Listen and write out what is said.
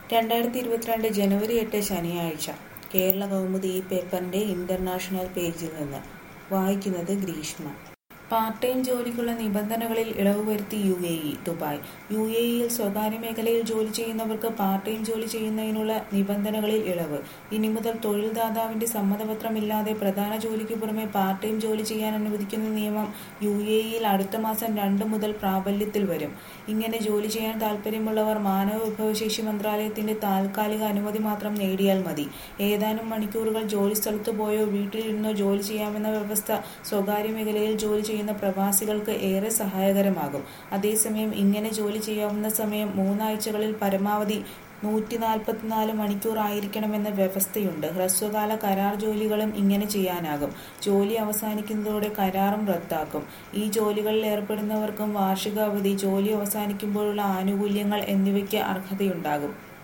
രണ്ടായിരത്തി ഇരുപത്തിരണ്ട് ജനുവരി എട്ട് ശനിയാഴ്ച കേരള കൗമുദി ഈ പേപ്പറിന്റെ ഇന്റർനാഷണൽ പേജിൽ നിന്ന് വായിക്കുന്നത് ഗ്രീഷ്മ പാർട്ട് ടൈം ജോലിക്കുള്ള നിബന്ധനകളിൽ ഇളവ് വരുത്തി U A E Dubai U A ഇയിൽ സ്വകാര്യ മേഖലയിൽ ജോലി ചെയ്യുന്നവർക്ക് പാർട്ട് ടൈം ജോലി ചെയ്യുന്നതിനുള്ള നിബന്ധനകളിൽ ഇളവ് ഇനി മുതൽ തൊഴിൽദാതാവിന്റെ സമ്മതപത്രമില്ലാതെ പ്രധാന ജോലിക്ക് പുറമെ പാർട്ട് ടൈം ജോലി ചെയ്യാൻ അനുവദിക്കുന്ന നിയമം യു എ ഇയിൽ അടുത്ത മാസം രണ്ട് മുതൽ പ്രാബല്യത്തിൽ വരും ഇങ്ങനെ ജോലി ചെയ്യാൻ താൽപ്പര്യമുള്ളവർ മാനവ വിഭവശേഷി മന്ത്രാലയത്തിന്റെ താൽക്കാലിക അനുമതി മാത്രം നേടിയാൽ മതി ഏതാനും മണിക്കൂറുകൾ ജോലി സ്ഥലത്ത് പോയോ വീട്ടിലിരുന്നോ ജോലി ചെയ്യാമെന്ന വ്യവസ്ഥ സ്വകാര്യ മേഖലയിൽ ജോലി ചെയ്യുന്ന പ്രവാസികൾക്ക് ഏറെ സഹായകരമാകും അതേസമയം ഇങ്ങനെ ജോലി ചെയ്യാവുന്ന സമയം മൂന്നാഴ്ചകളിൽ പരമാവധി നൂറ്റി നാൽപ്പത്തിനാല് മണിക്കൂർ ആയിരിക്കണമെന്ന വ്യവസ്ഥയുണ്ട് ഹ്രസ്വകാല കരാർ ജോലികളും ഇങ്ങനെ ചെയ്യാനാകും ജോലി അവസാനിക്കുന്നതോടെ കരാറും റദ്ദാക്കും ഈ ജോലികളിൽ ഏർപ്പെടുന്നവർക്കും വാർഷിക അവധി ജോലി അവസാനിക്കുമ്പോഴുള്ള ആനുകൂല്യങ്ങൾ എന്നിവയ്ക്ക് അർഹതയുണ്ടാകും